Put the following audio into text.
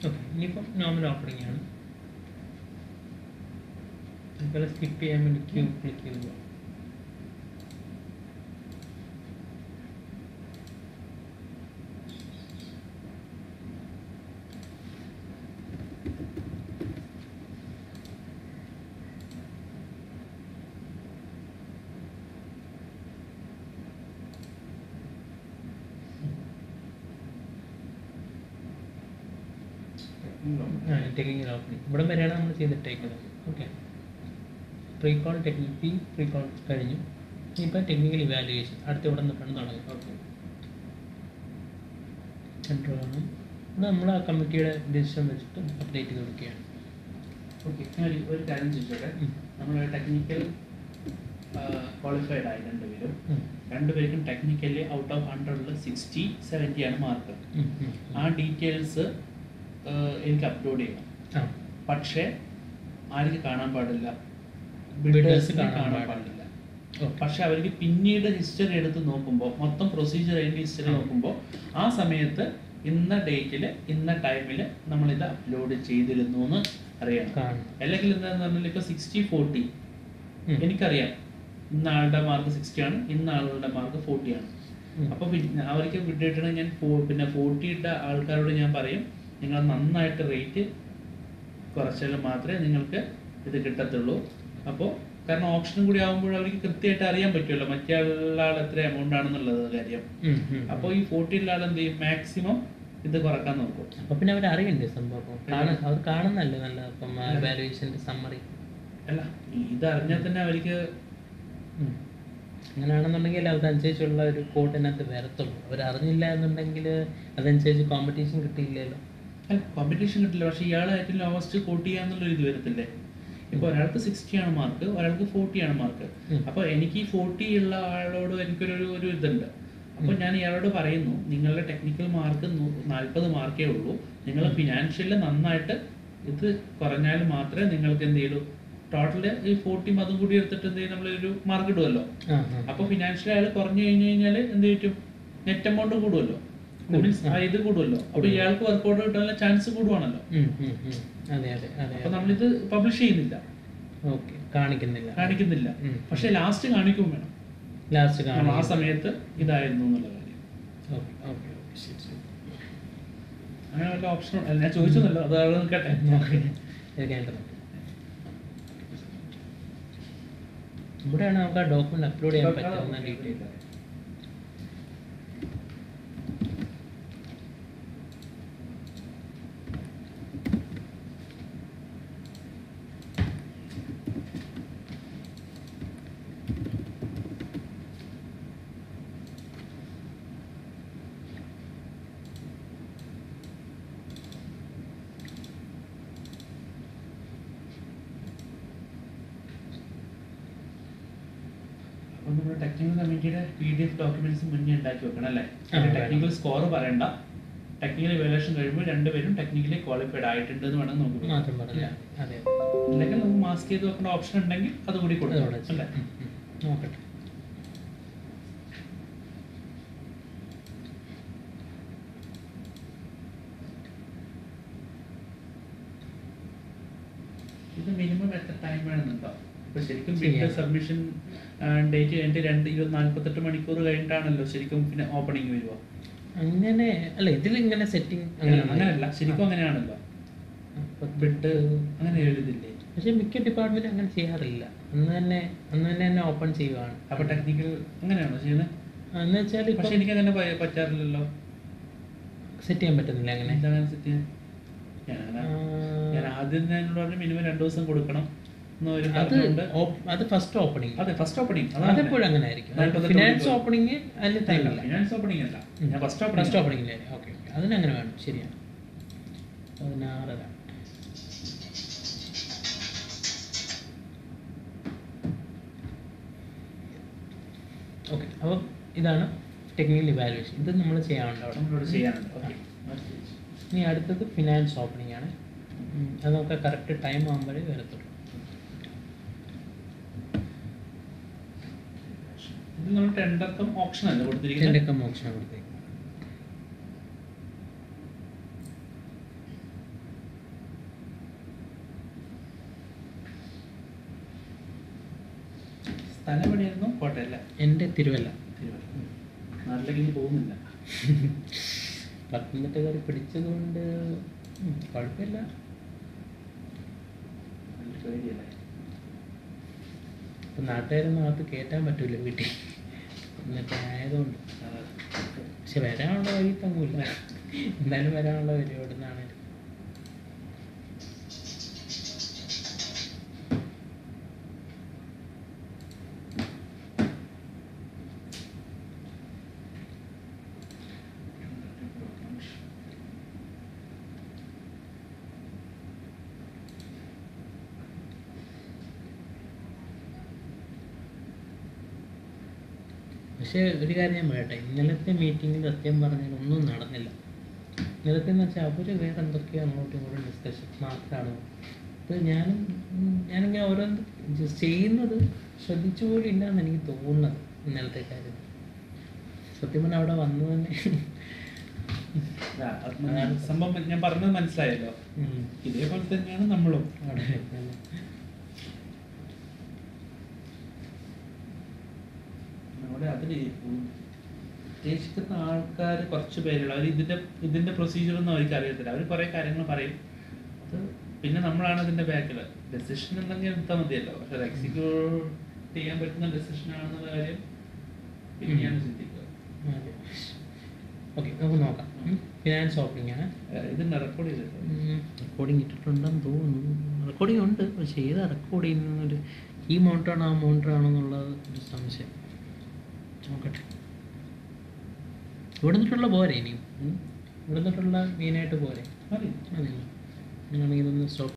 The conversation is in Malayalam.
ഓക്കെ ഇനിയിപ്പം നോർമൽ ഓപ്പണിംഗ് ആണ് അതുപോലെ സ്കിപ്പ് ചെയ്യാൻ വേണ്ടി ക്യൂ ക്ലിക്ക് ചെയ്ത് പോകാം ആ ടെക്നിക്കൽ ഓപ്പണിംഗ് ഇവിടെ വരെയാണ് നമ്മൾ ചെയ്തിട്ടേക്കുന്നത് ഓക്കെ പ്രീകോൾ ടെക്നിക്കൽ പ്രീകോൾ കഴിഞ്ഞു ഇനിയിപ്പോൾ ടെക്നിക്കൽ ഇവാലുവേഷൻ അടുത്ത ഇവിടെ നിന്നിട്ടാണ് തുടങ്ങുന്നത് ഓക്കെ കൺട്രോൾ ആണ് ഇവിടെ നമ്മൾ ആ കമ്മിറ്റിയുടെ ഡിസിഷൻ വെച്ചിട്ട് അപ്ഡേറ്റ് ചെയ്ത് കൊടുക്കുകയാണ് ഓക്കെ ഞാൻ ഒരു- ഒരു കാര്യം ചോദിച്ചോട്ടെ ഉം. നമ്മൾ ടെക്നിക്കൽ ക്വാളിഫൈഡ് ആയി രണ്ടുപേരും ഉം. രണ്ടുപേർക്കും ടെക്നിക്കലി ഔട്ട് ഓഫ് ഹൺഡ്രഡിൽ സിക്സ്റ്റി സെവൻറ്റി ആണ് മാർക്ക് ഉം, ഉം, ഉം. ആ ഡീറ്റെയിൽസ് എനിക്ക് അപ്ലോഡ് ചെയ്യണം ആ പക്ഷേ ആർക്ക് കാണാൻ പാടില്ല Bidders ബിൽഡേഴ്സിന് കാണാൻ കാണാൻ പാടില്ല. പാടില്ല ഓക്കെ പക്ഷെ അവർക്ക് പിന്നീട് ഹിസ്റ്ററി എടുത്ത് നോക്കുമ്പോൾ മൊത്തം പ്രൊസീജിയർ അതിൻ്റെ ഹിസ്റ്ററി ആ. നോക്കുമ്പോൾ ആ സമയത്ത് ഇന്ന ഡേറ്റിൽ ഇന്ന ടൈമിൽ നമ്മളിത് അപ്ലോഡ് ചെയ്തിരുന്നു എന്ന് അറിയണം കാണും അല്ലെങ്കിൽ എന്താണെന്ന് പറഞ്ഞാൽ ഇപ്പോൾ സിക്സ്റ്റി ഫോർട്ടി ഉം. എനിക്കറിയാം ഇന്ന ആളുടെ മാർക്ക് സിക്സ്റ്റി ആണ് ഇന്ന ആളുടെ മാർക്ക് ഫോർട്ടി ആണ് ഉം. അപ്പോൾ പിന്നെ അവർക്ക് വിട്ടിട്ട് ഞാൻ ഫോ- പിന്നെ ഫോർട്ടി ഇട്ട ആൾക്കാരോട് ഞാൻ പറയും നിങ്ങൾ നന്നായിട്ട് റേറ്റ് കുറച്ചാൽ മാത്രമേ നിങ്ങൾക്ക് ഇത് കിട്ടത്തുള്ളൂ അപ്പോൾ കാരണം ഓപ്ഷനും കൂടി ആകുമ്പോൾ അവർക്ക് കൃത്യമായിട്ട് അറിയാൻ പറ്റുമല്ലോ മറ്റേ ആൾ എത്ര എമൗണ്ട് ആണെന്നുള്ളത് കാര്യം ഉം, ഉം. അപ്പോൾ ഈ ഫോർട്ടിയുള്ള ആൾ എന്ത് ചെയ്യും മാക്സിമം ഇത് കുറക്കാൻ നോക്കും അപ്പൊ പിന്നെ അവർ അറിയണ്ടേ സംഭവം അപ്പം കാണാൻ അവർ കാണുന്നല്ലേ നല്ല അപ്പം വാലുവേഷൻ്റെ സമ്മറി അല്ല ഈ- ഇത് അറിഞ്ഞാൽ തന്നെ അവർക്ക് അങ്ങനെയാണെന്നുണ്ടെങ്കിൽ അതനുസരിച്ചുള്ള ഒരു കോട്ടിനകത്ത് വരത്തുള്ളൂ അവർ അറിഞ്ഞില്ല എന്നുണ്ടെങ്കിൽ അതനുസരിച്ച് കോമ്പറ്റീഷൻ കിട്ടിയില്ലല്ലോ അല്ല കോമ്പറ്റീഷൻ കിട്ടില്ല പക്ഷേ ഇയാൾ ഏറ്റവും ലോവസ്റ്റ് കോട്ട് ചെയ്യാന്നുള്ള ഒരു ഇത് വരത്തില്ലേ ഇപ്പോൾ ഒരാൾക്ക് സിക്സ്റ്റി ആണ് മാർക്ക് ഒരാൾക്ക് ഫോർട്ടി ആണ് മാർക്ക് ഉം. അപ്പോൾ എനിക്ക് ഈ ഫോർട്ടി ഉള്ള ആളോട് എനിക്കൊരു ഒരു- ഒരു ഇതുണ്ട് അപ്പോൾ ഞാൻ ഇയാളോട് പറയുന്നു നിങ്ങളുടെ ടെക്നിക്കൽ മാർക്ക് നാൽപ്പത് മാർക്കേ ഉള്ളൂ നിങ്ങൾ ഫിനാൻഷ്യലി നന്നായിട്ട് ഇത് കുറഞ്ഞാൽ മാത്രമേ നിങ്ങൾക്ക് എന്ത് ചെയ്യൂ ടോട്ടൽ ഈ ഫോർട്ടിയും അതും കൂടി എടുത്തിട്ട് എന്ത് ചെയ്യും നമ്മളൊരു മാർക്ക് ഇടുമല്ലോ ആ ആ അപ്പോൾ ഫിനാൻഷ്യലി അയാൾ കുറഞ്ഞു കഴിഞ്ഞു കഴിഞ്ഞാൽ എന്ത് പറ്റും നെറ്റ് എമൗണ്ട് കൂടുമല്ലോ കൂടും. മീൻസ് ആ ഇത് കൂടുമല്ലോ അപ്പോൾ ഇയാൾക്ക് വർക്കൗട്ട് കിട്ടാനുള്ള ചാൻസ് കൂടുവാണല്ലോ ഉം, ഉം, ഉം. അതെ അതെ അതെ അപ്പോൾ നമ്മളിത് പബ്ലിഷ് ചെയ്യുന്നില്ല ഓക്കെ കാണിക്കുന്നില്ല കാണിക്കുന്നില്ല ഉം. പക്ഷേ ലാസ്റ്റ് കാണിക്കും വേണം ലാസ്റ്റ് നമ്മൾ ആ കാണിക്കും സമയത്ത് ഇതായിരുന്നു എന്നുള്ള കാര്യം ഓക്കെ ഓക്കെ ഓക്കെ ശരി ശരി അങ്ങനെ വല്ല ഓപ്ഷൻ ഞാൻ ചോദിച്ചതല്ലോ അത് അവിടെ നിൽക്കട്ടെ ഓക്കെ ഇത് കേട്ടത് ഇവിടെയാണ് നമുക്ക് ആ ഡോക്യുമെന്റ് അപ്ലോഡ് ചെയ്യാൻ പറ്റുന്ന ഡീറ്റെയിൽ അപ്പോൾ നമ്മുടെ ടെക്നിക്കൽ കമ്മിറ്റിയുടെ പി ഡി എഫ് ഡോക്യുമെന്റ്സ് മുന്നേ ഉണ്ടാക്കി വെക്കണം അല്ലേ ആ, ടെക്നിക്കൽ സ്കോർ പറയണ്ട ടെക്നിക്കൽ ഇവാലുവേഷൻ കഴിയുമ്പോൾ രണ്ടുപേരും ടെക്നിക്കലി ക്വാളിഫൈഡ് ആയിട്ടുണ്ട് എന്ന് വേണം നോക്കുക മാത്രം പറഞ്ഞാൽ അതെ അല്ലെങ്കിൽ നമുക്ക് മാസ്ക് ചെയ്ത് വെക്കേണ്ട ഓപ്ഷൻ ഉണ്ടെങ്കിൽ അതുകൂടി അതോടെ കൊടുക്കണം അല്ലേ ഉം, ഉം. നോക്കട്ടെ ഇത് മിനിമം എത്ര ടൈം വേണമെന്നുണ്ടോ ഇപ്പൊ ശരിക്കും ചെയ്യാം. ബിഡ് സബ്മിഷൻ ഡേറ്റ് കഴിഞ്ഞിട്ട് രണ്ട് ഇരുപത് നാല്പത്തെട്ട് മണിക്കൂർ കഴിഞ്ഞിട്ടാണല്ലോ ശരിക്കും പിന്നെ ഓപ്പണിംഗ് വരിക അങ്ങനെ അല്ല ഇതിൽ ഇങ്ങനെ സെറ്റിംഗ് അങ്ങനെയല്ല ശരിക്കും അങ്ങനെയാണല്ലോ ബിഡ് അങ്ങനെ എഴുതില്ലേ പക്ഷെ മിക്ക ഡിപ്പാർട്ട്മെന്റ് അങ്ങനെ ചെയ്യാറില്ല അന്ന് തന്നെ അന്ന് തന്നെ തന്നെ ഓപ്പൺ ചെയ്യുവാണ് അപ്പൊ ടെക്നിക്കൽ അങ്ങനെയാണോ ചെയ്യുന്നത് എന്ന് വെച്ചാൽ ഇപ്പൊ പക്ഷെ എനിക്ക് അങ്ങനെ പ- പറ്റാറില്ലല്ലോ സെറ്റ് ചെയ്യാൻ പറ്റുന്നില്ല അങ്ങനെ എന്താ അങ്ങനെ സെറ്റ് ചെയ്യാൻ ഞാൻ ആ, ഞാൻ ആദ്യം തന്നെ എന്നോട് പറഞ്ഞു മിനിമം രണ്ടു ദിവസം കൊടുക്കണം എന്ന് ഒരു അത് പറഞ്ഞുകൊണ്ട് op- അത് ഫസ്റ്റ് ഓപ്പണിംഗ് അതെ ഫസ്റ്റ് ഓപ്പണിംഗ് അതെപ്പോഴും അങ്ങനെ ആയിരിക്കും നാല്പത്തെട്ട് ഫിനാൻസ് മണിക്കൂർ. ഓപ്പണിംഗ് അതിൽ തരില്ല ഫിനാൻസ് ഓപ്പണിംഗ് അല്ല ഞാൻ ഫസ്റ്റ് ഫസ്റ്റ് ഓപ്പണിംഗ് ഓപ്പണിംഗിലെ ഓക്കെ ഓക്കെ അതിനങ്ങനെ വേണം ശരിയാണ് പതിനാറര ഓക്കെ അപ്പം ഇതാണ് ടെക്നിക്കൽ ഇവാലുവേഷൻ ഇത് നമ്മൾ ചെയ്യാറുണ്ട് അവിടെ നമ്മളോട് ചെയ്യാനുണ്ട് ഓക്കെ ഇനി അടുത്തത് ഫിനാൻസ് ഓപ്പണിംഗ് ആണ് ഉം, അത് നമുക്ക് കറക്റ്റ് ടൈം ആകുമ്പോഴേ വരത്തുള്ളൂ ഇത് നമ്മൾ ടെൻഡർക്കും ഓപ്ഷൻ അല്ല കൊടുത്തിരിക്കുന്നത് എൻ്റെ മോക്ഷം കൊടുത്തേക്ക് സ്ഥലം എവിടെയായിരുന്നു കോട്ടയല്ല എൻ്റെ തിരുവല്ല തിരുവല്ല നാട്ടിലേക്ക് ഇനി പോകുന്നില്ല പത്തനംതിട്ടക്കാർ പിടിച്ചത് കൊണ്ട് ഉം, കുഴപ്പമില്ല നല്ല പേടിയല്ലേ ഇപ്പം നാട്ടുകാരൊന്നും അകത്ത് കയറ്റാൻ പറ്റൂല വീട്ടിൽ എന്നിട്ട് ആയതുകൊണ്ട് പക്ഷെ വരാനുള്ള വഴി തങ്ങൂല എന്തായാലും വരാനുള്ള വഴി എവിടെ നിന്നാണ് പക്ഷേ ഒരു കാര്യം ഞാൻ പറയട്ടെ ഇന്നലത്തെ മീറ്റിങ്ങിൽ സത്യം പറഞ്ഞാൽ ഒന്നും നടന്നില്ല ഇന്നലത്തെ എന്ന് വെച്ചാൽ അവർ വേറെ എന്തൊക്കെയോ അങ്ങോട്ടും ഇങ്ങോട്ടും ഡിസ്കഷൻ മാത്രമാണ് അപ്പോൾ ഞാനും ഉം, ഞാനിങ്ങനെ ഓരോന്ന് just ചെയ്യുന്നത് ശ്രദ്ധിച്ചു പോലും ഇല്ല എന്ന് എനിക്ക് തോന്നുന്നത് ഇന്നലത്തെ കാര്യം സത്യം പറഞ്ഞാൽ അവിടെ വന്നു തന്നെ ആ, അത് ഞാൻ- സംഭവം ഞാൻ പറഞ്ഞത് മനസ്സിലായല്ലോ ഉം, ഇതേപോലെ തന്നെയാണ് നമ്മളും അവിടെ നമ്മുടെ അതിൽ ഉദ്ദേശിക്കുന്ന ആൾക്കാർ കുറച്ച് പേരുള്ള അവർ ഇതിന്റെ ഇതിന്റെ പ്രൊസീജിയർ ഒന്നും അവർക്ക് അറിയത്തില്ല അവർ കുറെ കാര്യങ്ങൾ പറയും അത് പിന്നെ നമ്മളാണ് അതിന്റെ ബാക്കിൽ ഡെസിഷൻ എന്തെങ്കിലും എടുത്താൽ മതിയല്ലോ പക്ഷെ അത് എക്സിക്യൂട്ട് ചെയ്യാൻ പറ്റുന്ന ഡെസിഷൻ ആണെന്നുള്ള കാര്യം പിന്നെയാണ് ചിന്തിക്കുക ഓക്കെ നമുക്ക് നോക്കാം ഫിനാൻസ് ഓപ്പണിംഗ് ആണ് ഏഹ് ഇതിന്റെ റെക്കോർഡ് ചെയ്തിട്ടുണ്ട് റെക്കോർഡിംഗ് ഇട്ടിട്ടുണ്ടെന്ന് തോന്നുന്നു റെക്കോർഡിംഗ് ഉണ്ട് പക്ഷേ ഏതാ റെക്കോർഡ് ചെയ്യുന്നൊരു ഈ മൗണ്ടാണോ ആ മൗണ്ടാണോ എന്നുള്ളത് ഒരു സംശയം നോക്കട്ടെ ഇവിടെ നിന്നിട്ടുള്ള പോരെ ഇനിയും ഉം. ഇവിടെ നിന്നിട്ടുള്ള മെയിനായിട്ട് പോരെ മതി മതിയല്ലോ അങ്ങനെയാണെങ്കിൽ ഇതൊന്ന് സ്റ്റോപ്പ്